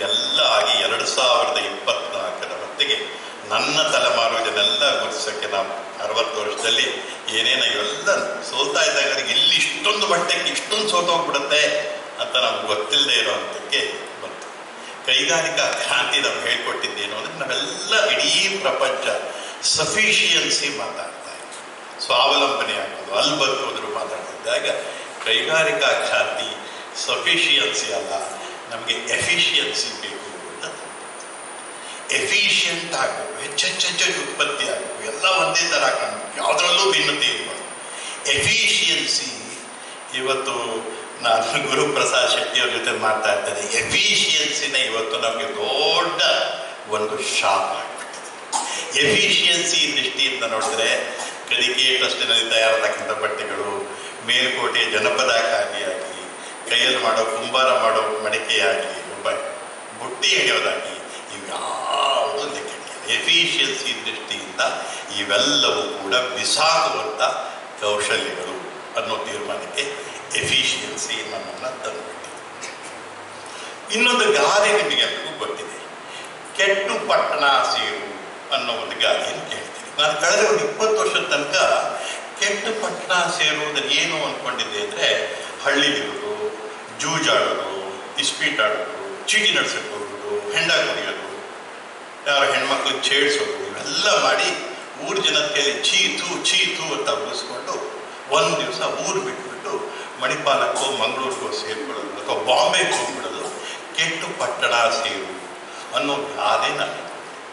ಇದೆಲ್ಲ ಆಗಿ ಎರಡು ಸಾವಿರದ ಇಪ್ಪತ್ನಾಲ್ಕರ ಹೊತ್ತಿಗೆ ನನ್ನ ತಲೆಮಾರು ಇದನ್ನೆಲ್ಲ ಗುರುತಿಸೋಕ್ಕೆ ನಾವು ಅರವತ್ತು ವರ್ಷದಲ್ಲಿ ಏನೇನೋ ಇವೆಲ್ಲ ಸೋಲ್ತಾ ಇದ್ದಾಗ ನನಗೆ ಇಲ್ಲಿ ಇಷ್ಟೊಂದು ಮಟ್ಟಕ್ಕೆ ಇಷ್ಟೊಂದು ಸೋತೋಗ್ಬಿಡುತ್ತೆ ಅಂತ ನಮ್ಗೆ ಗೊತ್ತಿಲ್ಲದೆ ಇರೋವಂಥಕ್ಕೆ ಬಂತು ಕೈಗಾರಿಕಾ ಕ್ರಾಂತಿ ನಮ್ಗೆ ಹೇಳ್ಕೊಟ್ಟಿದ್ದೇನು ಅಂದರೆ ನಾವೆಲ್ಲ ಇಡೀ ಪ್ರಪಂಚ ಸಫಿಷಿಯನ್ಸಿ ಮಾತಾಡ್ತಾ ಇತ್ತು ಸ್ವಾವಲಂಬನೆ ಆಗೋದು ಅಲ್ಲಿ ಬದುಕೋದ್ರು ಮಾತಾಡ್ತಿದ್ದಾಗ ಕೈಗಾರಿಕಾ ಕ್ರಾಂತಿ ಸಫಿಷಿಯನ್ಸಿ ಅಲ್ಲ ನಮಗೆ ಎಫಿಷಿಯನ್ಸಿ ಬೇಕು ಅಂತ ಎಫಿಷಿಯಂಟ್ ಆಗಬೇಕು ಹೆಚ್ಚೆಚ್ಚೆಚ್ಚು ಉತ್ಪತ್ತಿ ಆಗಬೇಕು ಎಲ್ಲ ಒಂದೇ ಥರ ಕಾಣಬೇಕು ಯಾವುದರಲ್ಲೂ ಭಿನ್ನತೆ ಇರಬಾರ್ದು ಎಫಿಷಿಯನ್ಸಿ ಇವತ್ತು ನಾನು ಗುರುಪ್ರಸಾದ್ ಶೆಟ್ಟಿ ಅವ್ರ ಜೊತೆ ಮಾಡ್ತಾ ಇರ್ತೇನೆ ಎಫಿಷಿಯನ್ಸಿನ ಇವತ್ತು ನಮಗೆ ದೊಡ್ಡ ಒಂದು ಶಾಪ್ ಆಗ್ಬಿಟ್ಟಿದೆ ಎಫಿಷಿಯನ್ಸಿ ದೃಷ್ಟಿಯಿಂದ ನೋಡಿದ್ರೆ ಕಲಿಕೆ ಟ್ರಸ್ಟಿನಲ್ಲಿ ತಯಾರಾದಕ್ಕಂಥ ಬಟ್ಟೆಗಳು ಮೇಲ್ಕೋಟೆ ಜನಪದ ಕಾರ್ಯಾಗಿ ಕೈಯಲ್ಲಿ ಮಾಡೋ ಕುಂಬಾರ ಮಾಡೋ ಮಡಿಕೆಯಾಗಿ ಒಬ್ಬ ಬುಟ್ಟಿ ಹೆಣೆಯೋದಾಗಿ ಇವ್ಯಾವುದು ಲೆಕ್ಕಕ್ಕೆ ಎಫಿಷಿಯನ್ಸಿ ದೃಷ್ಟಿಯಿಂದ ಇವೆಲ್ಲವೂ ಕೂಡ ಬಿಸಾಕುವಂಥ ಕೌಶಲ್ಯಗಳು ಅನ್ನೋ ತೀರ್ಮಾನಕ್ಕೆ ಎಫಿಷಿಯನ್ಸಿ ನಮ್ಮನ್ನು ತಂದುಬಿಟ್ಟಿದೆ ಇನ್ನೊಂದು ಗಾದೆ ನಿಮಗೆಲ್ಲರಿಗೂ ಗೊತ್ತಿದೆ ಕೆಟ್ಟು ಪಟ್ಟಣ ಸೇರು ಅನ್ನೋ ಒಂದು ಗಾದೆಯನ್ನು ಕೇಳ್ತೀನಿ ನಾನು ಕಳೆದ ಒಂದು ಇಪ್ಪತ್ತು ವರ್ಷದ ತನಕ ಕೆಟ್ಟು ಪಟ್ಟಣ ಸೇರುವುದನ್ನು ಏನು ಅಂದ್ಕೊಂಡಿದ್ದೆ ಅಂದರೆ ಹಳ್ಳಿಲಿರೋದು ಜೂಜಾಡೋದು ಇಸ್ಪೀಟ್ ಆಡೋದು ಚೀಟಿ ನಡ್ಸಕ್ಕೆ ಹೋಗೋದು ಹೆಂಡ ಕುಡಿಯೋದು ಯಾರ ಹೆಣ್ಮಕ್ಳಿಗೆ ಛೇಡ್ಸೋದು ಇವೆಲ್ಲ ಮಾಡಿ ಊರ ಜನದ ಕೈಲಿ ಛೀ ಥೂ ಛೀ ಥೂ ಅಂತ ಉಳಿಸ್ಕೊಂಡು ಒಂದು ದಿವಸ ಊರು ಬಿಟ್ಬಿಟ್ಟು ಮಣಿಪಾಲಕ್ಕೋ ಮಂಗಳೂರಿಗೋ ಸೇರ್ಕೊಳ್ಳೋದು ಅಥವಾ ಬಾಂಬೆಗೆ ಹೋಗ್ಬಿಡೋದು ಕೆಟ್ಟು ಪಟ್ಟಣ ಸೇರು ಅನ್ನೋ ಗಾದೆ ನನಗೆ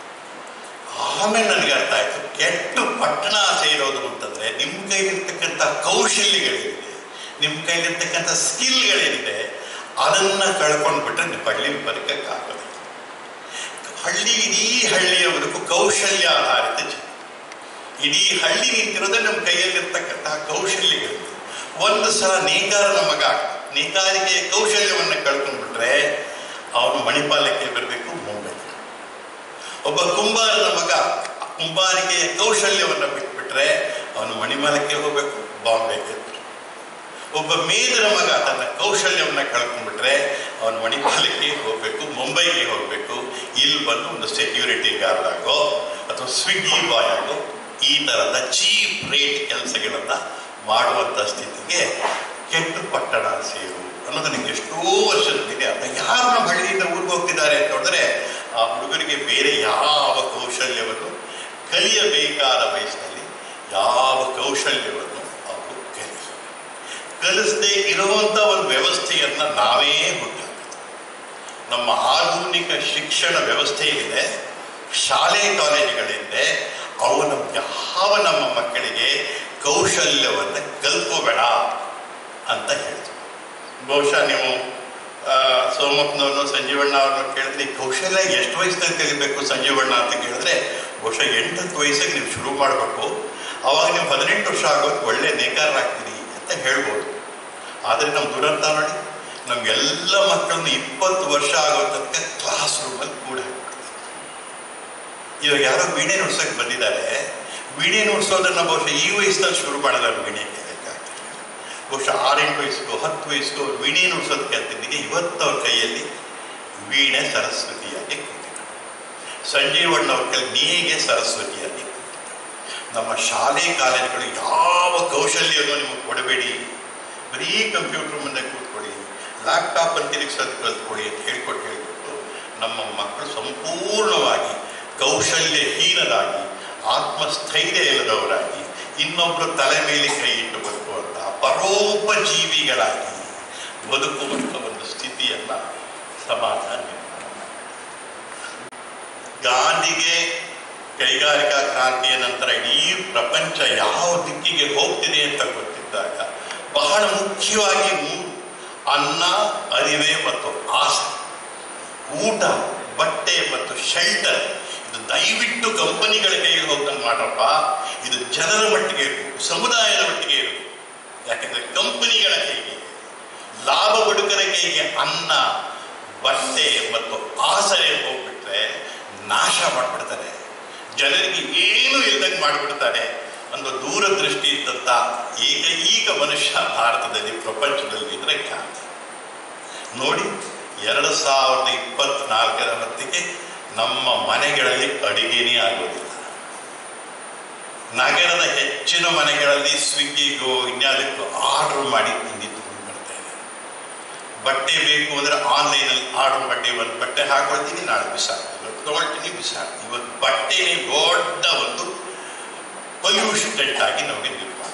ಆಮೇಲೆ ನನಗೆ ಅರ್ಥ ಆಯ್ತು ಕೆಟ್ಟು ಪಟ್ಟಣ ಸೇರೋದು ಅಂತಂದ್ರೆ ನಿಮ್ಮ ಕೈಲಿರ್ತಕ್ಕಂಥ ಕೌಶಲ್ಯಗಳೇನಿದೆ ನಿಮ್ಮ ಕೈಲಿರ್ತಕ್ಕಂಥ ಸ್ಕಿಲ್ಗಳೇನಿದೆ ಅದನ್ನ ಕಳ್ಕೊಂಡ್ಬಿಟ್ರೆ ನೀವು ಹಳ್ಳಿ ಬದುಕಕ್ಕಾಗೋದಿಲ್ಲ ಹಳ್ಳಿ ಇಡೀ ಹಳ್ಳಿಯ ಬದುಕು ಕೌಶಲ್ಯ ಆಧಾರಿತ ಜೀವನ ಇಡೀ ಹಳ್ಳಿ ನಿಂತಿರೋದೇ ನಮ್ಮ ಕೈಯಲ್ಲಿರ್ತಕ್ಕಂತಹ ಕೌಶಲ್ಯಗಳು ಒಂದು ಸಲ ನೇಕಾರನ ಮಗ ನೇಕಾರಿಕೆಯ ಕೌಶಲ್ಯವನ್ನು ಕಳ್ಕೊಂಡ್ಬಿಟ್ರೆ ಅವನು ಮಣಿಪಾಲಕ್ಕೆ ಬರಬೇಕು ಮುಂಬೈ ಒಬ್ಬ ಕುಂಬಾರನ ಮಗ ಕುಂಬಾರಿಕೆಯ ಕೌಶಲ್ಯವನ್ನು ಬಿಟ್ಬಿಟ್ರೆ ಅವನು ಮಣಿಪಾಲಕ್ಕೆ ಹೋಗಬೇಕು ಬಾಂಬೆಗೆ ಬರಬೇಕು ಒಬ್ಬ ಮೇದರ ಮಗ ತನ್ನ ಕೌಶಲ್ಯವನ್ನು ಕಳ್ಕೊಂಡ್ಬಿಟ್ರೆ ಅವನು ಮಣಿಪಾಲಕ್ಕೆ ಹೋಗಬೇಕು ಮುಂಬೈಗೆ ಹೋಗಬೇಕು ಇಲ್ಲಿ ಬಂದು ಒಂದು ಸೆಕ್ಯೂರಿಟಿ ಗಾರ್ಡ್ ಆಗೋ ಅಥವಾ ಸ್ವಿಗ್ಗಿ ಬಾಯ್ ಆಗೋ ಈ ಥರದ ಚೀಪ್ ರೇಟ್ ಕೆಲಸಗಳನ್ನು ಮಾಡುವಂಥ ಸ್ಥಿತಿಗೆ ಕೆಟ್ಟು ಪಟ್ಟಣ ಸೇರು ಅನ್ನೋದು ನಿಮ್ಗೆ ಎಷ್ಟೋ ವರ್ಷದಿಂದ ಅರ್ಥ ಯಾರು ನಮ್ಮ ಹಳ್ಳಿಯಿಂದ ಊರಿಗೆ ಹೋಗ್ತಿದ್ದಾರೆ ಅಂತ ನೋಡಿದ್ರೆ ಆ ಹುಡುಗರಿಗೆ ಬೇರೆ ಯಾವ ಕೌಶಲ್ಯವನ್ನು ಕಲಿಯಬೇಕಾದ ವಯಸ್ಸಿನಲ್ಲಿ ಯಾವ ಕೌಶಲ್ಯವನ್ನು ಅವರು ಕಲಿಸ ಕಲಿಸದೆ ಇರುವಂಥ ಒಂದು ವ್ಯವಸ್ಥೆಯನ್ನು ನಾವೇ ಹುಟ್ಟಾಕಿದ್ವಿ ನಮ್ಮ ಆಧುನಿಕ ಶಿಕ್ಷಣ ವ್ಯವಸ್ಥೆ ಏನಿದೆ ಶಾಲೆ ಕಾಲೇಜುಗಳಿಂದ ಅವು ನಮ್ಮ ಯಾವ ನಮ್ಮ ಮಕ್ಕಳಿಗೆ ಕೌಶಲ್ಯವನ್ನು ಕಲ್ಕೋಬೇಡ ಅಂತ ಹೇಳ್ತೀವಿ ಬಹುಶಃ ನೀವು ಆ, ಸೋಮಪ್ಪನವ್ರನ್ನು ಸಂಜೀವಣ್ಣ ಅವ್ರನ್ನ ಕೇಳಿದ್ರೆ ಈ ಕೌಶಲ್ಯ ಎಷ್ಟು ವಯಸ್ಸಿನಲ್ಲಿ ಕಲಿಬೇಕು ಸಂಜೀವಣ್ಣ ಅಂತ ಕೇಳಿದ್ರೆ ಬಹುಶಃ ಎಂಟತ್ತು ವಯಸ್ಸಿಗೆ ನೀವು ಶುರು ಮಾಡಬೇಕು ಅವಾಗ ನೀವು ಹದಿನೆಂಟು ವರ್ಷ ಆಗೋದು ಒಳ್ಳೆ ನೇಕಾರರಾಗ್ತೀರಿ ಅಂತ ಹೇಳ್ಬೋದು ಆದರೆ ನಮ್ಮ ದುರಂತ ನೋಡಿ ನಮ್ಗೆಲ್ಲ ಮಕ್ಕಳನ್ನು ಇಪ್ಪತ್ತು ವರ್ಷ ಆಗೋ ತನಕ ಕ್ಲಾಸ್ ರೂಮಲ್ಲಿ ಕೂಡ ಹಾಕ್ಬಿಡ್ತಾರೆ ಇವಾಗ ಯಾರೋ ವೀಣೆ ನುಡ್ಸಕ್ಕೆ ಬಂದಿದ್ದಾರೆ ವೀಣೆ ನುಡ್ಸೋದನ್ನ ಬಹುಶಃ ಈ ವಯಸ್ಸಲ್ಲಿ ಶುರು ಮಾಡಿದಾರೆ ವೀಣೆ ಕಲಿಯಕ್ಕಾಗ್ತಿಲ್ಲ ಬಹುಶಃ ಆರೆಂಟು ವಯಸ್ಸಿಗೂ ಹತ್ತು ವಯಸ್ಸಿಗೂ ಅವ್ರು ವೀಣೆ ನುಡ್ಸೋದು ಕಲ್ತಿದ್ದಿಗೆ ಇವತ್ತು ಅವ್ರ ಕೈಯಲ್ಲಿ ವೀಣೆ ಸರಸ್ವತಿಯಾಗಿ ಕೂತಿದ್ದಾರೆ ಸಂಜೀವಣ್ಣ ಅವ್ರ ಕೈಲಿ ನೇಗೆ ಸರಸ್ವತಿಯಾಗಿ ಕೂತಿದ್ದಾರೆ ನಮ್ಮ ಶಾಲೆ ಕಾಲೇಜುಗಳು ಯಾವ ಕೌಶಲ್ಯವನ್ನು ನಿಮಗೆ ಕೊಡಬೇಡಿ ಬರೀ ಕಂಪ್ಯೂಟರ್ ಮುಂದೆ ಕೂತ್ಕೊಳ್ಳಿ ಲ್ಯಾಪ್ಟಾಪ್ ಅಂತ ತಿರುಗಿಸೋದು ಕಲ್ತ್ಕೊಳ್ಳಿ ಅಂತ ಹೇಳ್ಕೊಟ್ಟು ಹೇಳ್ಕೊಟ್ಟು ನಮ್ಮ ಮಕ್ಕಳು ಸಂಪೂರ್ಣವಾಗಿ ಕೌಶಲ್ಯಹೀನರಾಗಿ ಆತ್ಮಸ್ಥೈರ್ಯ ಇಲ್ಲದವರಾಗಿ ಇನ್ನೊಬ್ಬರ ತಲೆ ಮೇಲೆ ಕೈ ಇಟ್ಟು ಬದುಕುವಂಥ ಪರೋಪಜೀವಿಗಳಾಗಿ ಬದುಕುವಂಥ ಒಂದು ಸ್ಥಿತಿಯನ್ನ ಸಮಾಜ ನಿರ್ಮಾಣ ಮಾಡಿದೆ. ಗಾಂಧಿಗೆ ಕೈಗಾರಿಕಾ ಕ್ರಾಂತಿಯ ನಂತರ ಇಡೀ ಪ್ರಪಂಚ ಯಾವ ದಿಕ್ಕಿಗೆ ಹೋಗ್ತಿದೆ ಅಂತ ಗೊತ್ತಿದ್ದಾಗ ಬಹಳ ಮುಖ್ಯವಾಗಿ ಮೂರು ಅನ್ನ ಅರಿವೆ ಮತ್ತು ಆಸೆ ಊಟ ಬಟ್ಟೆ ಮತ್ತು ಶೆಲ್ಟರ್ ಇದು ದಯವಿಟ್ಟು ಕಂಪನಿಗಳ ಕೈಗೆ ಹೋಗ್ದಂಗೆ ಮಾಡ್ರಪ್ಪ ಇದು ಜನರ ಮಟ್ಟಿಗೆ ಇರಬೇಕು ಸಮುದಾಯದ ಮಟ್ಟಿಗೆ ಇರಬೇಕು ಯಾಕಂದ್ರೆ ಕಂಪನಿಗಳ ಕೈಗೆ ಲಾಭ ಬಡುಕರ ಕೈಗೆ ಅನ್ನ ಬಟ್ಟೆ ಮತ್ತು ಆಸರೆ ಹೋಗ್ಬಿಟ್ರೆ ನಾಶ ಮಾಡಿಬಿಡ್ತಾರೆ ಜನರಿಗೆ ಏನು ಇಲ್ದಂಗೆ ಮಾಡಿಬಿಡ್ತಾನೆ ಅನ್ನೋ ದೂರದೃಷ್ಟಿ ಇದ್ದಂಥ ಏಕೈಕ ಮನುಷ್ಯ ಭಾರತದಲ್ಲಿ ಪ್ರಪಂಚದಲ್ಲಿ ಇದ್ರೆ ಗಾಂಧಿ ನೋಡಿ ಎರಡು ಸಾವಿರದ ಇಪ್ಪತ್ನಾಲ್ಕರ ಹೊತ್ತಿಗೆ ನಮ್ಮ ಮನೆಗಳಲ್ಲಿ ಅಡಿಗೆನೇ ಆಗೋದಿಲ್ಲ ನಗರದ ಹೆಚ್ಚಿನ ಮನೆಗಳಲ್ಲಿ ಸ್ವಿಗ್ಗಿಗೋ ಇನ್ಯಾವುದಕ್ಕೂ ಆರ್ಡರ್ ಮಾಡಿ ತಿಂಡಿ ತಗೊಂಡು ಬರ್ತಾ ಇದೆ ಬಟ್ಟೆ ಬೇಕು ಅಂದರೆ ಆನ್ಲೈನಲ್ಲಿ ಆರ್ಡರ್ ಬಟ್ಟೆ ಒಂದು ಬಟ್ಟೆ ಹಾಕೊಳ್ತೀನಿ ನಾಳೆ ಬಿಸಾಕ್ತೀನಿ ಇವತ್ತು ತೊಗೊಳ್ತೀನಿ ಬಿಸಾಕ್ತೀನಿ ಇವತ್ತು ಬಟ್ಟೆನೇ ದೊಡ್ಡ ಒಂದು ಪೊಲ್ಯೂಷನ್ ಆಗಿ ನಮಗೆ ನಿರ್ಮಾಣ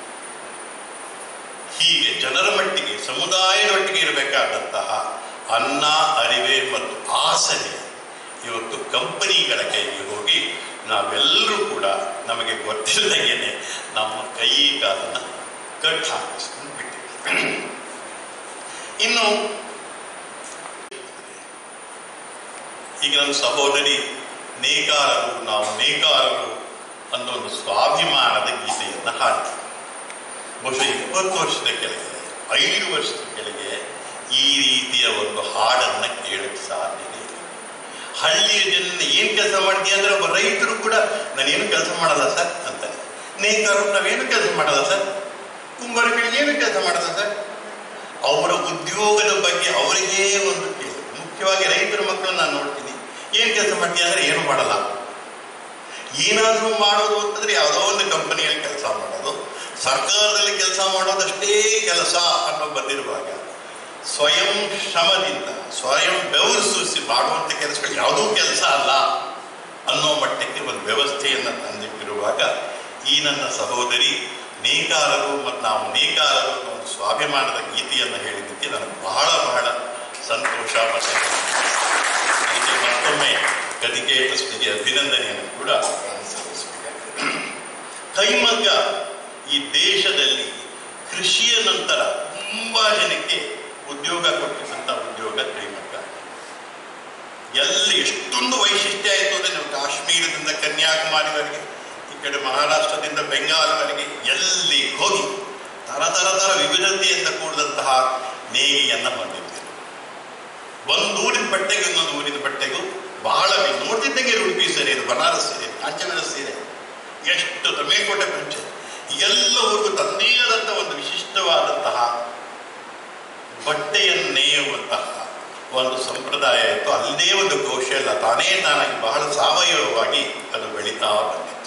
ಹೀಗೆ ಜನರ ಮಟ್ಟಿಗೆ ಸಮುದಾಯದೊಟ್ಟಿಗೆ ಇರಬೇಕಾದಂತಹ ಅನ್ನ ಅರಿವೆ ಮತ್ತು ಆಸನೆ ಇವತ್ತು ಕಂಪನಿಗಳ ಕೈಗೆ ಹೋಗಿ ನಾವೆಲ್ಲರೂ ಕೂಡ ನಮಗೆ ಗೊತ್ತಿಲ್ಲದೇನೆ ನಮ್ಮ ಕೈ ಕಾಲನ್ನು ಕಟ್ ಹಾಕಿಸ್ಕೊಂಡು ಬಿಟ್ಟಿದ್ದೀವಿ ಇನ್ನು ಈಗ ನಮ್ಮ ಸಹೋದರಿ ನೇಕಾರರು ನಾವು ನೇಕಾರರು ಅನ್ನೋ ಒಂದು ಸ್ವಾಭಿಮಾನದ ಗೀತೆಯನ್ನು ಹಾಡ್ತೀವಿ ಬಹುಶಃ ಇಪ್ಪತ್ತು ವರ್ಷದ ಕೆಳಗೆ ಐದು ವರ್ಷದ ಕೆಳಗೆ ಈ ರೀತಿಯ ಒಂದು ಹಾಡನ್ನು ಕೇಳಕ್ಕೆ ಸಾಧ್ಯತೆ ಇಲ್ಲ ಹಳ್ಳಿಯ ಜನ ಏನು ಕೆಲಸ ಮಾಡ್ತೀಯ ಅಂದ್ರೆ ಒಬ್ಬ ರೈತರು ಕೂಡ ನಾನೇನು ಕೆಲಸ ಮಾಡಲ್ಲ ಸರ್ ಅಂತಾನೆ ನೇಕಾರರು ನಾವೇನು ಕೆಲಸ ಮಾಡಲ್ಲ ಸರ್ ಕುಂಬಾರಗಳಿಗೆ ಏನು ಕೆಲಸ ಮಾಡಲ್ಲ ಸರ್ ಅವರ ಉದ್ಯೋಗದ ಬಗ್ಗೆ ಅವರಿಗೇ ಒಂದು ಕೇಳಿ ಮುಖ್ಯವಾಗಿ ರೈತರ ಮಕ್ಕಳನ್ನ ನಾನು ನೋಡ್ತೀನಿ ಏನು ಕೆಲಸ ಮಾಡ್ತೀಯ ಅಂದ್ರೆ ಏನು ಮಾಡಲ್ಲ ಏನಾದರೂ ಮಾಡೋದು ಅಂತಂದ್ರೆ ಯಾವುದೋ ಒಂದು ಕಂಪನಿಯಲ್ಲಿ ಕೆಲಸ ಮಾಡೋದು ಸರ್ಕಾರದಲ್ಲಿ ಕೆಲಸ ಮಾಡೋದಷ್ಟೇ ಕೆಲಸ ಅನ್ನೋ ಬಂದಿರುವಾಗ ಸ್ವಯಂ ಶ್ರಮದಿಂದ ಸ್ವಯಂ ಬೆವರು ಸೂಸಿ ಮಾಡುವಂಥ ಕೆಲಸಗಳು ಯಾವುದೂ ಕೆಲಸ ಅಲ್ಲ ಅನ್ನೋ ಮಟ್ಟಕ್ಕೆ ಒಂದು ವ್ಯವಸ್ಥೆಯನ್ನು ತಂದಿಟ್ಟಿರುವಾಗ ಈ ನನ್ನ ಸಹೋದರಿ ನೇಕಾರರು ಮತ್ತು ನಾವು ನೇಕಾರರು ಅನ್ನೋ ಒಂದು ಸ್ವಾಭಿಮಾನದ ಗೀತೆಯನ್ನು ಹೇಳಿದ್ದಕ್ಕೆ ನನಗೆ ಬಹಳ ಬಹಳ ಸಂತೋಷ ಮತ್ತು ಅದಕ್ಕೆ ಮತ್ತೊಮ್ಮೆ ಗದಿಗೆ ಟ್ರಸ್ಟಿಗೆ ಅಭಿನಂದನೆಯನ್ನು ಕೂಡ ನಾನು ಸಲ್ಲಿಸಬೇಕಾಗಿದೆ ಕೈಮಗ್ಗ ಈ ದೇಶದಲ್ಲಿ ಕೃಷಿಯ ನಂತರ ತುಂಬಾ ಜನಕ್ಕೆ ಉದ್ಯೋಗ ಕೊಟ್ಟಿದ್ದಂಥ ಉದ್ಯೋಗ ಕೈಮಗ್ಗ ಎಲ್ಲಿ ಎಷ್ಟೊಂದು ವೈಶಿಷ್ಟ್ಯ ಆಯಿತು ಅಂದರೆ ನಾವು ಕಾಶ್ಮೀರದಿಂದ ಕನ್ಯಾಕುಮಾರಿವರೆಗೆ ಈ ಕಡೆ ಮಹಾರಾಷ್ಟ್ರದಿಂದ ಬೆಂಗಾಲವರೆಗೆ ಎಲ್ಲಿ ಹೋಗಿ ತರ ತರ ತರ ವಿವಿಧತೆಯಿಂದ ಕೂಡಿದಂತಹ ನೇಗಿಯನ್ನು ಹೊಂದಿದ್ದೇವೆ ಒಂದು ಊರಿನ ಬಟ್ಟೆಗೆ ಇನ್ನೊಂದು ಊರಿನ ಬಟ್ಟೆಗೂ ಬಹಳ ವಿ- ನೋಡ್ತಿದ್ದಂಗೆ ಉಡುಪಿ ಸೀರೆ ಇದು ಬನಾರಸ್ ಸೀರೆ ಕಾಂಚನದ ಸೀರೆ ಎಷ್ಟು ಮೇಲ್ಕೋಟೆ ಪಂಚೆ ಎಲ್ಲ ಊರಿಗೂ ತನ್ನದೇ ಆದಂಥ ಒಂದು ವಿಶಿಷ್ಟವಾದಂತಹ ಬಟ್ಟೆಯನ್ನು ನೇಯುವಂತಹ ಒಂದು ಸಂಪ್ರದಾಯ ಇತ್ತು ಅಲ್ಲದೇ ಒಂದು ಕೌಶಲ್ಯ ತಾನೇ ತಾನಾಗಿ ಬಹಳ ಸಾವಯವವಾಗಿ ಅದು ಬೆಳೀತಾ ಬಂದಿತ್ತು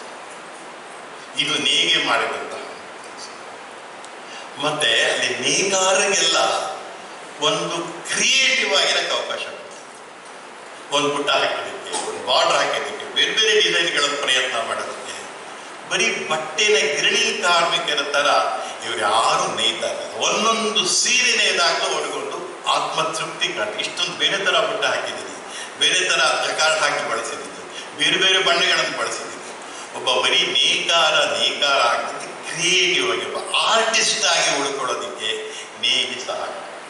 ಇದು ನೇಗೆ ಮಾಡಿದಂತಹ ಕೆಲಸ. ಮತ್ತೆ ಅಲ್ಲಿ ನೇಕಾರರಿಗೆಲ್ಲ ಒಂದು ಕ್ರಿಯೇಟಿವ್ ಆಗಿರಕ್ಕೆ ಅವಕಾಶ ಕೊಡ್ತಾರೆ. ಒಂದು ಪುಟ್ಟ ಹಾಕೋದಕ್ಕೆ ಒಂದು ಬಾರ್ಡರ್ ಹಾಕೋದಕ್ಕೆ ಬೇರೆ ಬೇರೆ ಡಿಸೈನ್ಗಳನ್ನು ಪ್ರಯತ್ನ ಮಾಡೋದಕ್ಕೆ ಬರೀ ಬಟ್ಟೆನ ಗಿರಣಿ ಕಾರ್ಮಿಕರ ತರ ಇವ್ರು ಯಾರು ನೇಯ್ತಾ ಇಲ್ಲ ಒಂದೊಂದು ಸೀರೆ ನೇಯ್ದಾಗಲೂ ಅವ್ರಿಗೊಂದು ಆತ್ಮತೃಪ್ತಿ ಕಾಣ್ತು ಇಷ್ಟೊಂದು ಬೇರೆ ತರ ಬುಟ್ಟ ಹಾಕಿದ್ದೀನಿ ಬೇರೆ ತರ ಜಕಾರ್ಡ್ ಹಾಕಿ ಬಳಸಿದ್ದೀನಿ ಬೇರೆ ಬೇರೆ ಬಣ್ಣಗಳನ್ನು ಬಳಸಿದ್ದೀನಿ ಒಬ್ಬ ಬರೀ ನೇಕಾರ ನೇಕಾರ ಆಗ್ತದೆ ಕ್ರಿಯೇಟಿವ್ ಆಗಿ ಒಬ್ಬ ಆರ್ಟಿಸ್ಟ್ ಆಗಿ ಉಳ್ಕೊಳ್ಳೋದಕ್ಕೆ ನೇಗಿ ಸಹಾಯ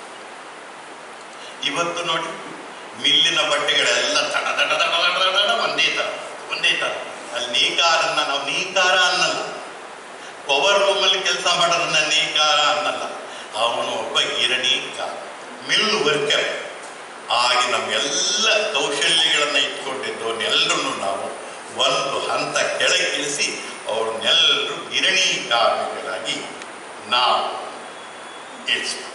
ಇವತ್ತು ನೋಡಿ ಮಿಲ್ಲಿನ ಬಟ್ಟೆಗಳೆಲ್ಲ ತಡ ತಡ ತಡ ತಡ ತಡ ತಡ ಒಂದೇ ಥರ ಒಂದೇ ಥರ ಅಲ್ಲಿ ನೇಕಾರನ್ನ ನಾವು ನೇಕಾರ ಅನ್ನಲ್ಲ ಪವರ್ ರೂಮಲ್ಲಿ ಕೆಲಸ ಮಾಡೋದನ್ನ ನೇಕಾರ ಅನ್ನಲ್ಲ ಅವನು ಒಬ್ಬ ಗಿರಣಿಕಾರ ಮಿಲ್ ವರ್ಕರ್ ಹಾಗೆ ನಮ್ಮೆಲ್ಲ ಕೌಶಲ್ಯಗಳನ್ನು ಇಟ್ಕೊಂಡಿದ್ದವನ್ನೆಲ್ಲರೂ ನಾವು ಒಂದು ಹಂತ ಕೆಳಗಿಳಿಸಿ ಅವ್ರನ್ನೆಲ್ಲರೂ ಗಿರಣಿ ಕಾರ್ಮಿಕರಾಗಿ ನಾವು ಇಳಿಸ್ಬೇಕು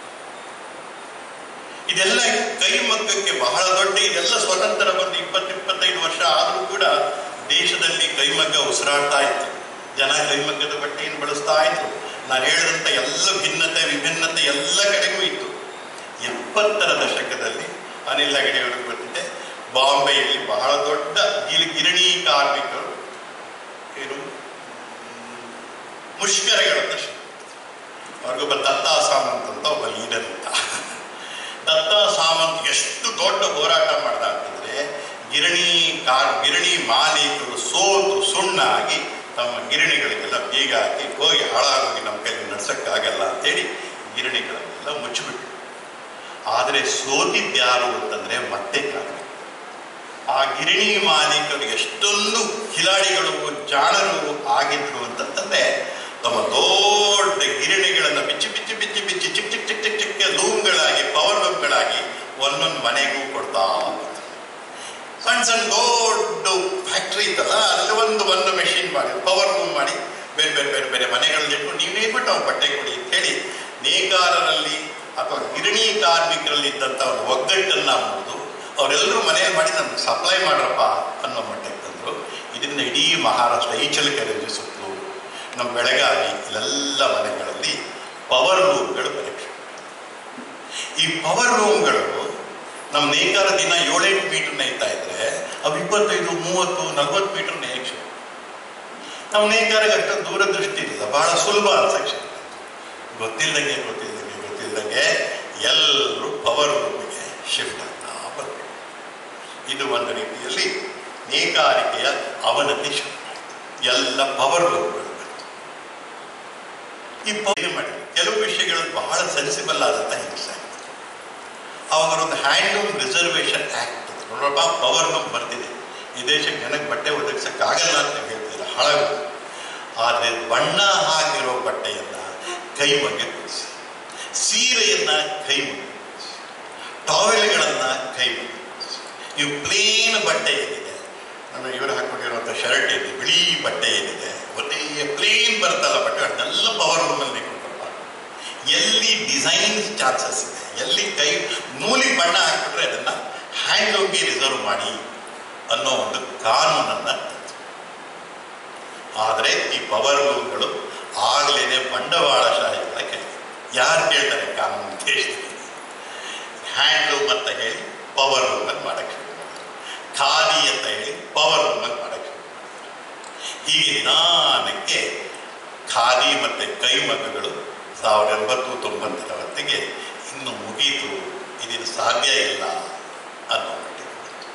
ಇದೆಲ್ಲ ಕೈಮಗ್ಗಕ್ಕೆ ಬಹಳ ದೊಡ್ಡ ಇದೆಲ್ಲ ಸ್ವತಂತ್ರ ಬಂದು ಇಪ್ಪತ್ತು ಇಪ್ಪತ್ತೈದು ವರ್ಷ ಆದರೂ ಕೂಡ ದೇಶದಲ್ಲಿ ಕೈಮಗ್ಗ ಉಸಿರಾಡ್ತಾ ಇತ್ತು ಜನ ಕೈಮಗ್ಗದ ಬಟ್ಟೆಯನ್ನು ಬಳಸ್ತಾ ಇದ್ರು ನಾನು ಹೇಳಿದಂಥ ಎಲ್ಲ ಭಿನ್ನತೆ ವಿಭಿನ್ನತೆ ಎಲ್ಲ ಕಡೆಗೂ ಇತ್ತು ಎಪ್ಪತ್ತರ ದಶಕದಲ್ಲಿ ಅನಿಲ್ ಹೆಗಡೆಯವ್ರಿಗೆ ಗೊತ್ತಿದೆ ಬಾಂಬೆಯಲ್ಲಿ ಬಹಳ ದೊಡ್ಡ ಗಿಲ್ ಗಿರಣಿ ಕಾರ್ಮಿಕರು ಏನು ಮುಷ್ಕರಗಳನ್ನು ಶುರು ಅವ್ರಿಗೊಬ್ಬ ದತ್ತಾ ಸಾಮಂತ್ ಅಂತ ಒಬ್ಬ ಲೀಡರ್ ಇದ್ದ ದತ್ತ ಸಾಮಂತ್ ಎಷ್ಟು ದೊಡ್ಡ ಹೋರಾಟ ಮಾಡ್ದ ಅಂತಂದ್ರೆ ಗಿರಣಿ ಕಾರ್ ಗಿರಣಿ ಮಾಲೀಕರು ಸೋತು ಸುಣ್ಣಾಗಿ ತಮ್ಮ ಗಿರಣಿಗಳಿಗೆಲ್ಲ ಬೀಗ ಹಾಕಿ ಹೋಗಿ ಹಾಳಾಗೋಗಿ ನಮ್ಮ ಕೈಲಿ ನಡ್ಸಕ್ಕಾಗಲ್ಲ ಅಂತೇಳಿ ಗಿರಣಿಗಳನ್ನೆಲ್ಲ ಮುಚ್ಚಿಬಿಟ್ರು ಆದರೆ ಸೋತಿದ್ಯಾರು ಅಂತಂದ್ರೆ ಮತ್ತೆ ಕಾರ್ಮಿಕ ಆ ಗಿರಣಿ ಮಾಲೀಕರು ಎಷ್ಟೊಂದು ಕಿಲಾಡಿಗಳು ಜಾಣರು ಆಗಿದ್ರು ಅಂತಂದ್ರೆ ತಮ್ಮ ದೊಡ್ಡ ಗಿರಣಿಗಳನ್ನು ಬಿಚ್ಚಿ ಬಿಚ್ಚಿ ಬಿಚ್ಚಿ ಬಿಚ್ಚಿ ಚಿಕ್ಕ ಚಿಕ್ಕ ಚಿಕ್ಕ ಚಿಕ್ಕ ಚಿಕ್ಕ ಲೂಮ್ಗಳಾಗಿ ಪವರ್ ಲೂಮ್ಗಳಾಗಿ ಒಂದೊಂದು ಮನೆಗೂ ಕೊಡ್ತಾ ಬಂದ್ರು. ಸಣ್ಣ ಸಣ್ಣ ದೊಡ್ಡ ಫ್ಯಾಕ್ಟ್ರಿ ಇತ್ತಲ್ಲ ಅದರಲ್ಲಿ ಒಂದು ಒಂದು ಮೆಷಿನ್ ಮಾಡಿ ಪವರ್ ಲೂಮ್ ಮಾಡಿ ಬೇರೆ ಬೇರೆ ಬೇರೆ ಬೇರೆ ಮನೆಗಳಲ್ಲಿ ಇಟ್ಟು ನೀವೇ ಬಿಟ್ಟು ನಾವು ಬಟ್ಟೆ ಕೊಡಿ ಅಂತ ಹೇಳಿ ನೇಕಾರರಲ್ಲಿ ಅಥವಾ ಅಥವಾ ಗಿರಣಿ ಕಾರ್ಮಿಕರಲ್ಲಿ ಇದ್ದಂಥ ಒಂದು ಒಗ್ಗಟ್ಟನ್ನ ಮುರಿದು ಅವರೆಲ್ಲರೂ ಮನೆಯಲ್ಲಿ ಮಾಡಿ ನಮ್ಗೆ ಸಪ್ಲೈ ಮಾಡ್ರಪ್ಪ ಅನ್ನೋ ಮಟ್ಟಕ್ಕೆ ತಂದರು ಇದರಿಂದ ಇಡೀ ಮಹಾರಾಷ್ಟ್ರ ಈಚಲಕೆರೆ ಸುತ್ತಲೂ ನಮ್ಮ ಬೆಳಗಾವಿ ಇಲ್ಲೆಲ್ಲ ಮನೆಗಳಲ್ಲಿ ಪವರ್ ರೂಮ್ಗಳು ಪರೀಕ್ಷೆ ಈ ಪವರ್ ರೂಮ್ಗಳು ನಮ್ಮ ನೇಕಾರ ದಿನ ಏಳೆಂಟು ಮೀಟರ್ ನೇಯ್ತಾ ಇದ್ರೆ ಅವು ಇಪ್ಪತ್ತೈದು ಮೂವತ್ತು ನಲ್ವತ್ತು ಮೀಟರ್ ನೇಯಕ್ಷೆ ನಮ್ಮ ನೇಕಾರಿಗೆ ಅಷ್ಟೊಂದು ದೂರದೃಷ್ಟಿ ಇಲ್ಲ ಬಹಳ ಸುಲಭ ಅನ್ಸಕ್ಷೆ ಗೊತ್ತಿಲ್ಲದಂಗೆ ಗೊತ್ತಿಲ್ಲದಂಗೆ ಗೊತ್ತಿಲ್ಲದಂಗೆ ಎಲ್ಲರೂ ಪವರ್ ರೂಮಿಗೆ ಶಿಫ್ಟ್ ಆಗ್ತಾ ಬರ್ತಾರೆ ಇದು ಒಂದು ರೀತಿಯಲ್ಲಿ ನೇಕಾರಿಕೆಯ ಅವನತಿ ಶುರು ಎಲ್ಲ ಪವರ್ ರೂಮ್ಗಳು ಬಂತು ಈ ಏನು ಮಾಡಿದ್ರು ಕೆಲವು ವಿಷಯಗಳು ಬಹಳ ಸೆನ್ಸಿಬಲ್ ಆದಂಥ ಹಿಂಸೆ ಅವಾಗ ಒಂದು ಹ್ಯಾಂಡ್ಲೂಮ್ ರಿಸರ್ವೇಷನ್ ಆ್ಯಕ್ಟ್ ನೋಡಪ್ಪ ಪವರ್ ಲೂಮ್ ಬರ್ತಿದೆ ಈ ದೇಶಕ್ಕೆ ಜನಕ್ಕೆ ಬಟ್ಟೆ ಒದಗಿಸೋಕ್ಕಾಗಲ್ಲ ಅಂತ ಹೇಳ್ತಿಲ್ಲ ಹಳಗು ಆದರೆ ಬಣ್ಣ ಹಾಕಿರೋ ಬಟ್ಟೆಯನ್ನು ಕೈ ಬಗ್ಗೆ ಕೊಡಿಸಿ ಸೀರೆಯನ್ನು ಕೈ ಬಗ್ಗೆ ಕೊಡಿಸಿ ಟಾವೆಲ್ಗಳನ್ನು ಕೈ ಬಗ್ಗೆ ಕೊಡಿಸಿ ಇವು ಪ್ಲೇನ್ ಬಟ್ಟೆ ಏನಿದೆ ನಾನು ಇವರು ಹಾಕೊಂಡಿರುವಂಥ ಶರ್ಟ್ ಇದೆ ಬಿಳಿ ಬಟ್ಟೆ ಏನಿದೆ ಒಂದೇ ಪ್ಲೇನ್ ಬರ್ತಲ್ಲ ಬಟ್ಟೆ ಅದನ್ನೆಲ್ಲ ಪವರ್ ರೂಮಲ್ಲಿ ಕೊಟ್ಟಪ್ಪ ಎಲ್ಲಿ ಡಿಸೈನ್ ಚಾನ್ಸಸ್ ಇದೆ ಎಲ್ಲಿ ಕೈ ನೂಲಿಗೆ ಬಣ್ಣ ಹಾಕ್ಬಿಟ್ರೆ ಅದನ್ನು ಹ್ಯಾಂಡ್ಲೂಮ್ಗೆ ರಿಸರ್ವ್ ಮಾಡಿ ಅನ್ನೋ ಒಂದು ಕಾನೂನನ್ನು ತಂತು ಆದರೆ ಈ ಪವರ್ ಲೂಮ್ಗಳು ಆಗಲೇ ಬಂಡವಾಳಶಾಹಿಗಳ ಕೆಲಸ ಯಾರು ಕೇಳ್ತಾರೆ ಕಾನೂನು ದೇಶದಲ್ಲಿ ಹ್ಯಾಂಡ್ಲೂಮ್ ಅಂತ ಹೇಳಿ ಪವರ್ ಲೂಮಲ್ಲಿ ಮಾಡಕ್ಕೆ ಶುರು ಮಾಡಿದ್ರು ಖಾದಿ ಅಂತ ಹೇಳಿ ಪವರ್ ಲೂಮಲ್ಲಿ ಮಾಡಕ್ಕೆ ಶುರು ಮಾಡಿದ್ರು ಹೀಗೆ ನಿಧಾನಕ್ಕೆ ಖಾದಿ ಮತ್ತು ಕೈಮಗ್ಗಗಳು ಸಾವಿರದ ಎಂಬತ್ತು ತೊಂಬತ್ತರ ಹೊತ್ತಿಗೆ ಇನ್ನು ಮುಗೀತು ಇದಿನ್ನು ಸಾಧ್ಯ ಇಲ್ಲ ಅನ್ನೋ ಮಟ್ಟಿಗೆ ಬಂತು.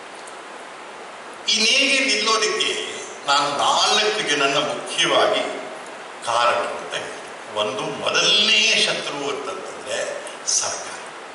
ಈ ನೇಗೆ ನಿಲ್ಲೋದಕ್ಕೆ ನಾನು ನಾಲ್ಕು ಜನನ ಮುಖ್ಯವಾಗಿ ಕಾರಣ ಅಂತ ಹೇಳ್ತೀನಿ ಒಂದು ಮೊದಲನೇ ಶತ್ರು ಅಂತಂತಂದ್ರೆ ಸರ್ಕಾರ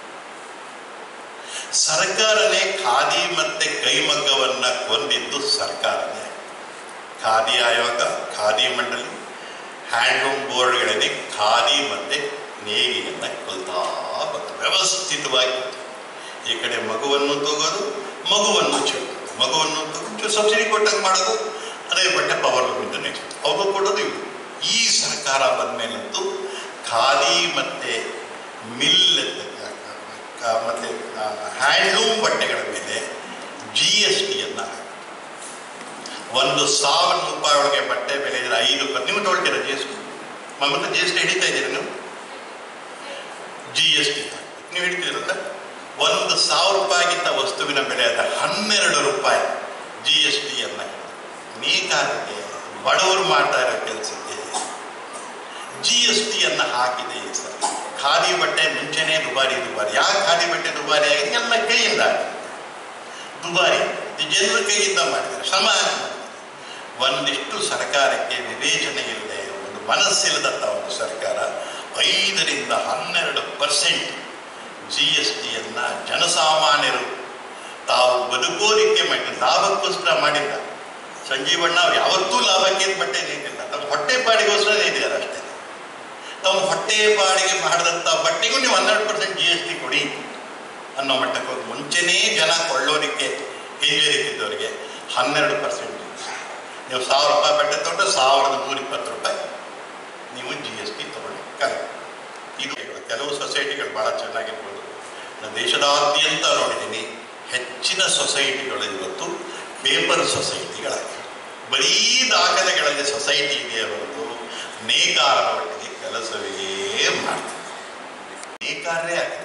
ಸರ್ಕಾರನೇ ಖಾದಿ ಮತ್ತೆ ಕೈಮಗ್ಗವನ್ನ ಕೊಂದಿದ್ದು ಸರ್ಕಾರನೇ ಖಾದಿ ಆಯೋಗ ಖಾದಿ ಮಂಡಳಿ ಹ್ಯಾಂಡ್ಲೂಮ್ ಬೋರ್ಡ್ಗಳಲ್ಲಿ ಖಾದಿ ಮತ್ತೆ ನೇಗಿಯನ್ನ ಕೊಲ್ತಾ ಬಂತು ವ್ಯವಸ್ಥಿತವಾಗಿ ಕೊಲ್ತು. ಈ ಕಡೆ ಮಗುವನ್ನು ತಗೋದು ಮಗುವನ್ನು ಚೆಲ್ಲೋದು ಮಗುವನ್ನು ತಗೊಂಡು ಸಬ್ಸಿಡಿ ಕೊಟ್ಟಂಗೆ ಮಾಡೋದು ಅದೇ ಬಟ್ಟೆ ಪವರ್ ಲೂಮಿಂದ ನೆಕ್ಸ್ಟ್ ಅವರು ಕೊಡೋದು ಇವು ಈ ಸರ್ಕಾರ ಬಂದಮೇಲಂತೂ ಖಾದಿ ಮತ್ತೆ ಮಿಲ್ ಮತ್ತೆ ಹ್ಯಾಂಡ್ಲೂಮ್ ಬಟ್ಟೆಗಳ ಮೇಲೆ ಜಿ ಎಸ್ ಟಿಯನ್ನು ಒಂದು ಸಾವಿರ ರೂಪಾಯಿ ಒಳಗೆ ಬಟ್ಟೆ ಬೆಲೆ ಇದ್ರೆ ಐದು ರೂಪಾಯಿ ನೀವು ತೊಗೊಳ್ತೀರಾ ಜಿ ಎಸ್ ಟಿ ಮತ್ತೆ ಜಿ ಎಸ್ ಟಿ ಹಿಡಿತಾ ಇದ್ದೀರಾ ನೀವು ಜಿ ಎಸ್ ಟಿ ನೀವು ಹಿಡಿತೀರಲ್ಲ ಒಂದು ಸಾವಿರ ರೂಪಾಯಿಗಿಂತ ವಸ್ತುವಿನ ಬೆಲೆ ಅದ ಹನ್ನೆರಡು ರೂಪಾಯಿ ಜಿ ಎಸ್ ಟಿಯನ್ನು ನೇಕಾರರಿಗೆ ಬಡವರು ಮಾಡ್ತಾ ಇರೋ ಕೆಲಸಕ್ಕೆ ಜಿ ಎಸ್ ಟಿಯನ್ನು ಹಾಕಿದೆ ಈ ಸರ್ ಖಾದಿ ಬಟ್ಟೆ ಮುಂಚೆನೇ ದುಬಾರಿ ದುಬಾರಿ ಯಾಕೆ ಖಾದಿ ಬಟ್ಟೆ ದುಬಾರಿ ಆಗಿದೆ ಎಲ್ಲ ಕೈಯಿಂದ ಆಗಿದೆ. ದುಬಾರಿ ಇದು ಜನರ ಕೈಯಿಂದ ಮಾಡಿದ್ದಾರೆ ಶ್ರಮ ಹಾಕಿ ಮಾಡಿದ್ದಾರೆ. ಒಂದಿಷ್ಟು ಸರ್ಕಾರಕ್ಕೆ ವಿವೇಚನೆ ಇಲ್ಲದೆ ಒಂದು ಮನಸ್ಸಿಲ್ಲದಂಥ ಒಂದು ಸರ್ಕಾರ ಐದರಿಂದ ಹನ್ನೆರಡು ಪರ್ಸೆಂಟ್ ಜಿ ಎಸ್ ಟಿಯನ್ನು ಜನಸಾಮಾನ್ಯರು ತಾವು ಬದುಕೋದಿಕ್ಕೆ ಮಾಡಿ ಲಾಭಕ್ಕೋಸ್ಕರ ಮಾಡಿಲ್ಲ ಸಂಜೀವಣ್ಣ ಅವ್ರು ಯಾವತ್ತೂ ಲಾಭಕ್ಕೆ ಏನ್ ಬಟ್ಟೆ ನೀಡಿಲ್ಲ ತಮ್ಮ ಹೊಟ್ಟೆ ಪಾಡಿಗೋಸ್ಕರ ನೀಡಿದ್ದಾರೆ ಅಷ್ಟೇ ತಮ್ಮ ಹೊಟ್ಟೆ ಪಾಡಿಗೆ ಮಾಡಿದಂಥ ಬಟ್ಟೆಗೂ ನೀವು ಹನ್ನೆರಡು ಪರ್ಸೆಂಟ್ ಜಿ ಎಸ್ ಟಿ ಕೊಡಿ ಅನ್ನೋ ಮಟ್ಟಕ್ಕೆ ಹೋಗಿ ಮುಂಚೆನೇ ಜನ ಕೊಳ್ಳೋದಕ್ಕೆ ಹಿಂಜರಿತಿದ್ದವರಿಗೆ ಹನ್ನೆರಡು ಪರ್ಸೆಂಟ್ ನೀವು ಸಾವಿರ ರೂಪಾಯಿ ಬಟ್ಟೆ ತೊಗೊಂಡ್ರೆ ಸಾವಿರದ ನೂರ ಇಪ್ಪತ್ತು ರೂಪಾಯಿ ನೀವು ಜಿ ಎಸ್ ಟಿ ತಗೊಳ್ಳಿ ಕಲೆ ಇದು ಕೆಲವು ಸೊಸೈಟಿಗಳು ಭಾಳ ಚೆನ್ನಾಗಿರ್ಬೋದು ನಾನು ದೇಶದಾದ್ಯಂತ ನೋಡಿದ್ದೀನಿ ಹೆಚ್ಚಿನ ಸೊಸೈಟಿಗಳು ಇವತ್ತು ಪೇಪರ್ ಸೊಸೈಟಿಗಳಾಗಿವೆ ಬರೀ ದಾಖಲೆಗಳಲ್ಲಿ ಸೊಸೈಟಿ ಇದೆ ಹೊರತು ನೇಕಾರರ ಒಟ್ಟಿಗೆ ಕೆಲಸವೇ ಮಾಡ್ತಾರೆ ನೇಕಾರರೇ ಆಗಿದೆ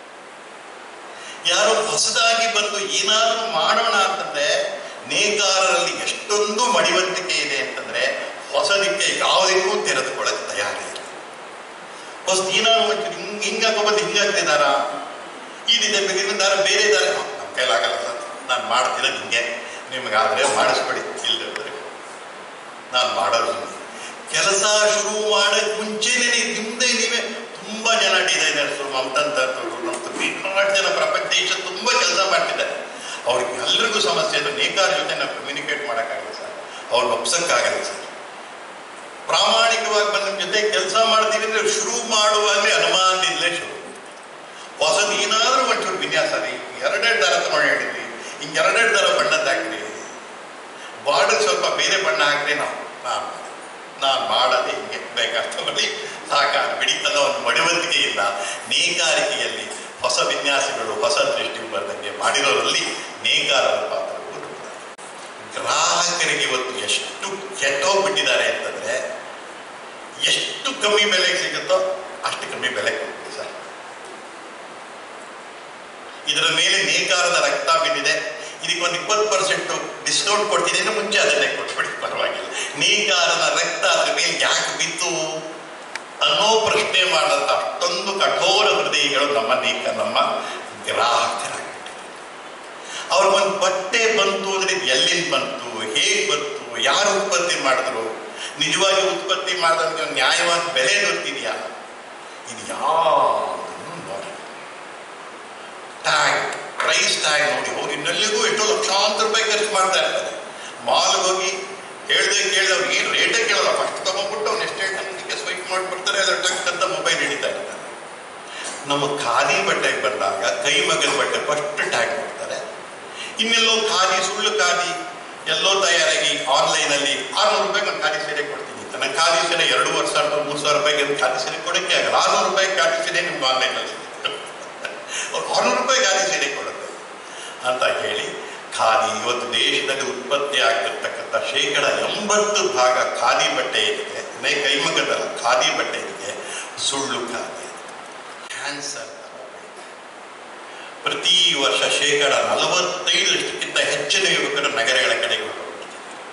ಯಾರೋ ಹೊಸದಾಗಿ ಬಂದು ಏನಾದರೂ ಮಾಡೋಣ ಅಂತಂದ್ರೆ ನೇಕಾರರಲ್ಲಿ ಎಷ್ಟೊಂದು ಮಡಿವಂತಿಕೆ ಇದೆ ಅಂತಂದ್ರೆ ಹೊಸದಕ್ಕೆ ಯಾವುದಕ್ಕೂ ತೆರೆದುಕೊಳ್ಳಕ್ಕೆ ತಯಾರಿ ಇಲ್ಲ ಹೊಸ ಏನಾದ್ರು ಒಂಚೂರು ಹಿಂಗ್ ಹಿಂಗಾಕೋಬಂದು ಹಿಂಗಾಗ್ತಿದಾರ ಇದಿದೆ ದಾರ ಬೇರೆ ದಾರ ನಮ್ಮ ಕೈಲಾಗಲ್ಲ ಸರ್ ನಾನು ಮಾಡ್ತಿರೋದು ಹಿಂಗೆ ನಿಮಗಾದ್ರೆ ಮಾಡಿಸ್ಕೊಡಿ ಇಲ್ಲದ್ರೆ ನಾನು ಮಾಡೋದು ಹಿಂಗೆ. ಕೆಲಸ ಶುರು ಮಾಡಕ್ ಮುಂಚೆನೆ ನಿಮ್ದೇ ನೀವೇ ತುಂಬಾ ಜನ ಡಿಸೈನರ್ಸ್ ಮಮತಂತ ಬೇಕಾಷ್ಟು ಜನ ಪ್ರಪಂಚ ದೇಶ ತುಂಬಾ ಕೆಲಸ ಮಾಡ್ತಿದ್ದಾರೆ ಅವ್ರಿಗೆ ಎಲ್ರಿಗೂ ಸಮಸ್ಯೆ ಇದೆ ನೇಕಾರ ಜೊತೆ ನಾವು ಕಮ್ಯುನಿಕೇಟ್ ಮಾಡೋಕ್ಕಾಗಲ್ಲ ಸರ್ ಅವ್ರು ಒಪ್ಸಕ್ಕಾಗಲ್ಲ ಸರ್ ಪ್ರಾಮಾಣಿಕವಾಗಿ ಬಂದ ನಿಮ್ ಜೊತೆ ಕೆಲಸ ಮಾಡ್ತೀವಿ ಅಂದ್ರೆ ಶುರು ಮಾಡುವಾಗಲೇ ಅನುಮಾನದಿಂದಲೇ ಶುರು ಹೊಸದು ಏನಾದರೂ ಒಂಚೂರು ವಿನ್ಯಾಸ ರೀ ಎರಡೆರಡು ದರ ತಗೊಂಡು ಹೇಳಿದ್ವಿ ಹಿಂಗೆ ಎರಡೆರಡು ದರ ಬಣ್ಣದ್ದು ಹಾಕ್ರಿ ಬಾರ್ಡರ್ ಸ್ವಲ್ಪ ಬೇರೆ ಬಣ್ಣ ಹಾಕ್ರಿ ನಾವು ನಾನು ನಾನು ಮಾಡೋದೇ ಹಿಂಗೆ ಬೇಕಾಗ್ತದೆ ಸಾಕ ಬಿಡಿತದ ಒಂದು ಮಡಿವಂತಿಕೆ ಇಲ್ಲ ನೀ ನೇಕಾರಿಕೆಯಲ್ಲಿ ಹೊಸ ವಿನ್ಯಾಸಗಳು ಹೊಸ ದೃಷ್ಟಿ ಬಂದಂಗೆ ಮಾಡಿರೋರಲ್ಲಿ ನೇಕಾರರ ಪಾತ್ರ ಗ್ರಾಹಕರಿಗೆ ಇವತ್ತು ಎಷ್ಟು ಕೆಟ್ಟೋಗ್ಬಿಟ್ಟಿದ್ದಾರೆ ಅಂತಂದ್ರೆ ಎಷ್ಟು ಕಮ್ಮಿ ಬೆಲೆಗೆ ಸಿಗುತ್ತೋ ಅಷ್ಟು ಕಮ್ಮಿ ಬೆಲೆ ಕೊಡ್ತೀವಿ ಸರ್ ಇದರ ಮೇಲೆ ನೇಕಾರದ ರಕ್ತ ಬಿದ್ದಿದೆ ಇದಕ್ಕೆ ಒಂದು ಇಪ್ಪತ್ತು ಪರ್ಸೆಂಟ್ ಡಿಸ್ಕೌಂಟ್ ಕೊಡ್ತೀನಿ ಇನ್ನು ಮುಂಚೆ ಅದನ್ನೇ ಕೊಟ್ಬಿಡಿ ಪರವಾಗಿಲ್ಲ ನೇಕಾರನ ರಕ್ತ ಅದ್ರ ಮೇಲೆ ಯಾಕೆ ಬಿತ್ತು ಅನ್ನೋ ಪ್ರಶ್ನೆ ಮಾಡದಂತ ಅಷ್ಟೊಂದು ಕಠೋರ ಹೃದಯಗಳು ನಮ್ಮ ನೇಕ ನಮ್ಮ ಗ್ರಾಹಕರಾಗಿದ್ದಾರೆ ಅವ್ರಿಗೊಂದು ಬಟ್ಟೆ ಬಂತು ಅಂದ್ರೆ ಇದು ಎಲ್ಲಿಂದ ಬಂತು ಹೇಗೆ ಬಂತು ಯಾರು ಉತ್ಪತ್ತಿ ಮಾಡಿದ್ರು ನಿಜವಾಗಿ ಉತ್ಪತ್ತಿ ಮಾಡಿದಂಗೆ ಒಂದು ನ್ಯಾಯವಾದ ಬೆಲೆ ಗೊತ್ತಿದೆಯಾ ಇದು ಯಾವುದನ್ನು ನೋಡಿ ಟ್ಯಾಗ್ ಪ್ರೈಸ್ ಟ್ಯಾಗ್ ನೋಡಿ ಹೋಗಿ ಇನ್ನೆಲ್ಲಿಗೂ ಎಷ್ಟೋ ಲಕ್ಷಾಂತರ ರೂಪಾಯಿ ಖರ್ಚು ಮಾಡ್ತಾ ಇರ್ತಾರೆ ಮಾಲ್ಗೆ ಹೋಗಿ ಹೇಳ್ದೆ ಕೇಳಿದ ಅವ್ರಿಗೆ ಏನು ರೇಟೇ ಕೇಳಲ್ಲ ಫಸ್ಟ್ ತಗೊಂಡ್ಬಿಟ್ಟು ಅವ್ನು ಎಷ್ಟೇ ಟಂಗಿಗೆ ಸ್ವೈಪ್ ಮಾಡಿಬಿಡ್ತಾರೆ ಅದ್ರ ಟಂಕ್ ಅಂತ ಮೊಬೈಲ್ ಹಿಡಿತಾ ಇರ್ತಾರೆ ನಮ್ಮ ಖಾದಿ ಬಟ್ಟೆಗೆ ಬಂದಾಗ ಕೈ ಮಗನ ಬಟ್ಟೆ ಫಸ್ಟ್ ಟ್ಯಾಗ್ ಮಾಡ್ತಾರೆ ಇನ್ನೆಲ್ಲೋ ಖಾದಿ ಸುಳ್ಳು ಖಾದಿ ಎಲ್ಲೋ ತಯಾರಾಗಿ ಆನ್ಲೈನಲ್ಲಿ ಆರ್ನೂರು ರೂಪಾಯಿಗೆ ಒಂದು ಖಾದಿ ಸೀರೆ ಕೊಡ್ತೀನಿ ಅಂತ ನಾನು ಖಾದಿ ಸೀರೆ ಎರಡೂವರೆ ಸಾವಿರ ಮೂರು ಸಾವಿರ ರೂಪಾಯಿಗೆ ಒಂದು ಖಾದಿ ಸೀರೆ ಕೊಡೋಕ್ಕೆ ಆಗಲ್ಲ ಆರ್ನೂರು ರೂಪಾಯಿ ಖಾದಿ ಸೀರೆ ನಿಮ್ಗೆ ಆನ್ಲೈನಲ್ಲಿ ಅವ್ರು ಆರ್ನೂರು ರೂಪಾಯಿ ಖಾದಿ ಸೀರೆ ಕೊಡುತ್ತೆ ಅಂತ ಹೇಳಿ ಖಾದಿ ಇವತ್ತು ದೇಶದಲ್ಲಿ ಉತ್ಪತ್ತಿ ಆಗ್ತಿರ್ತಕ್ಕಂಥ ಶೇಕಡ ಎಂಬತ್ತು ಭಾಗ ಖಾದಿ ಬಟ್ಟೆ ಏನಿದೆ ನೇ ಕೈಮಗ್ಗದಲ್ಲ ಖಾದಿ ಬಟ್ಟೆ ಏನಿದೆ ಸುಳ್ಳು ಖಾದಿ ಕ್ಯಾನ್ಸರ್ ಪ್ರತಿ ವರ್ಷ ಶೇಕಡ ನಲವತ್ತೈದರಷ್ಟಕ್ಕಿಂತ ಹೆಚ್ಚಿನ ಯುವಕರು ನಗರಗಳ ಕಡೆಗೆ ಹೊರಟೋಗ್ತಿದ್ದಾರೆ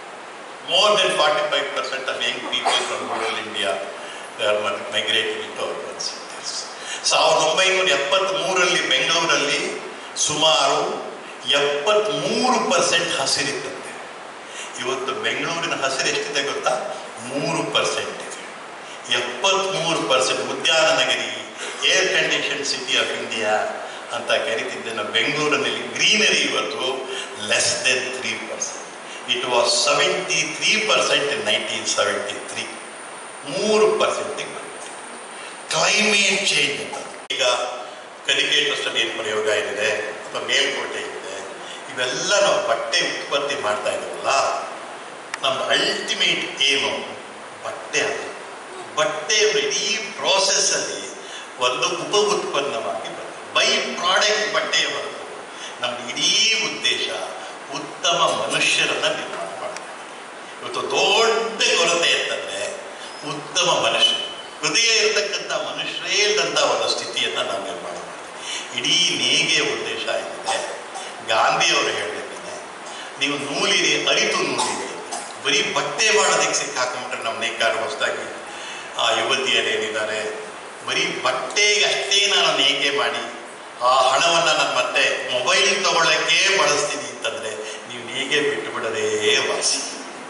more than forty five percent of young people from rural India they are migrating into urban cities ಸಾವಿರದ ಒಂಬೈನೂರ ಎಪ್ಪತ್ತ್ಮೂರರಲ್ಲಿ ಬೆಂಗಳೂರಲ್ಲಿ ಸುಮಾರು ಎಪ್ಪತ್ತ್ಮೂರು ಪರ್ಸೆಂಟ್ ಹಸಿರಿತ್ತಂತೆ ಇವತ್ತು ಬೆಂಗಳೂರಿನ ಹಸಿರು ಎಷ್ಟಿದೆ ಗೊತ್ತಾ ಮೂರು ಪರ್ಸೆಂಟ್ ಇದೆ ಎಪ್ಪತ್ತ್ಮೂರು ಪರ್ಸೆಂಟ್ ಉದ್ಯಾನ ನಗರಿ air condition city of India ಅಂತ ಕರಿತಿದ್ದ ನಾವು ಬೆಂಗಳೂರಿನಲ್ಲಿ ಗ್ರೀನರಿ ಇವತ್ತು less than three percent it was seventy three percent in nineteen seventy three ಮೂರು ಪರ್ಸೆಂಟಿಗೆ ಬಂದಿದೆ ಕ್ಲೈಮೇಟ್ ಚೇಂಜ್ ಅಂತ ಈಗ ಕಲಿಕೆ ಟ್ರಸ್ಟಲ್ಲಿ ಏನು ಪ್ರಯೋಗ ಏನಿದೆ ಅಥವಾ ಮೇಲ್ಕೋಟೆ ಇದೆ ಇವೆಲ್ಲ ನಾವು ಬಟ್ಟೆ ಉತ್ಪತ್ತಿ ಮಾಡ್ತಾ ಇದ್ದೀವಲ್ಲ ನಮ್ಮ ಅಲ್ಟಿಮೇಟ್ ಏನು ಬಟ್ಟೆ ಅದು ಬಟ್ಟೆ ಇಡೀ ಪ್ರಾಸೆಸ್ಸಲ್ಲಿ ಒಂದು ಉಪ ಉತ್ಪನ್ನವಾಗಿ ಬರ್ತದೆ ಬೈ ಪ್ರಾಡಕ್ಟ್ ಬಟ್ಟೆಯ ಹೊರತು ನಮ್ಮ ಇಡೀ ಉದ್ದೇಶ ಉತ್ತಮ ಮನುಷ್ಯರನ್ನ ನಿರ್ಮಾಣ ಮಾಡೋದು ಇವತ್ತು ದೊಡ್ಡ ಕೊರತೆ ಅಂತಂದ್ರೆ ಉತ್ತಮ ಮನುಷ್ಯ ಹೃದಯ ಇರತಕ್ಕಂಥ ಮನುಷ್ಯರೇ ಇಲ್ಲದಂಥ ಒಂದು ಸ್ಥಿತಿಯನ್ನು ನಾವು ನಿರ್ಮಾಣ ಮಾಡ್ತೀವಿ ಇಡೀ ನೇಗೆ ಉದ್ದೇಶ ಆಗಿದೆ ಗಾಂಧಿ ಅವರು ಹೇಳಿದ್ದೇನೆ ನೀವು ನೂಲಿರಿ ಅರಿತು ನೂಲಿರಿ ಬರೀ ಬಟ್ಟೆ ಮಾಡೋದಕ್ಕೆ ಸಿಕ್ಕಾಕೊಂಡ್ರೆ ನಮ್ಮ ನೇಕಾರ ಹೊಸದಾಗಿ ಆ ಯುವತಿಯರೇನಿದ್ದಾರೆ ಬರೀ ಬಟ್ಟೆಗೆ ಅಷ್ಟೇ ನಾನು ನೇಯ್ಗೆ ಮಾಡಿ ಆ ಹಣವನ್ನು ನಾನು ಮತ್ತೆ ಮೊಬೈಲ್ ತಗೊಳ್ಳೋಕ್ಕೆ ಬಳಸ್ತೀನಿ ಅಂತಂದರೆ ನೀವು ನೇಯ್ಗೆ ಬಿಟ್ಟು ಬಿಡೋದೇ ವಾಸಿ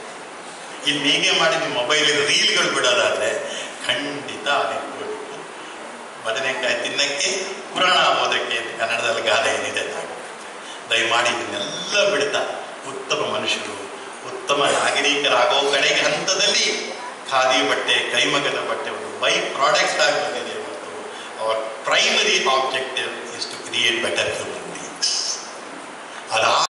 ಇಲ್ಲಿ ನೇಯ್ಗೆ ಮಾಡಿ ನೀವು ಮೊಬೈಲ್ ರೀಲ್ಗಳು ಬಿಡೋದಾದರೆ ಖಂಡಿತ ಅದಕ್ಕೆ ಬದನೆಕಾಯಿ ತಿನ್ನಕ್ಕೆ ಪುರಾಣ ಓದಕ್ಕೆ ಅಂತ ಕನ್ನಡದಲ್ಲಿ ಗಾದೆ ಏನಿದೆ ದಯಮಾಡಿ ಇದನ್ನೆಲ್ಲ ಬಿಡ್ತಾ ಉತ್ತಮ ಮನುಷ್ಯರು ಉತ್ತಮ ನಾಗರಿಕರಾಗೋ ಕಡೆಗೆ ಹಂತದಲ್ಲಿ ಖಾದಿ ಬಟ್ಟೆ ಕೈಮಗದ ಬಟ್ಟೆ ಒಂದು ಬೈ ಪ್ರಾಡಕ್ಟ್ಸ್ ಆಗಿ ಬಂದಿದೆ ಮತ್ತು our primary objective is to create better human beings ಅದಾ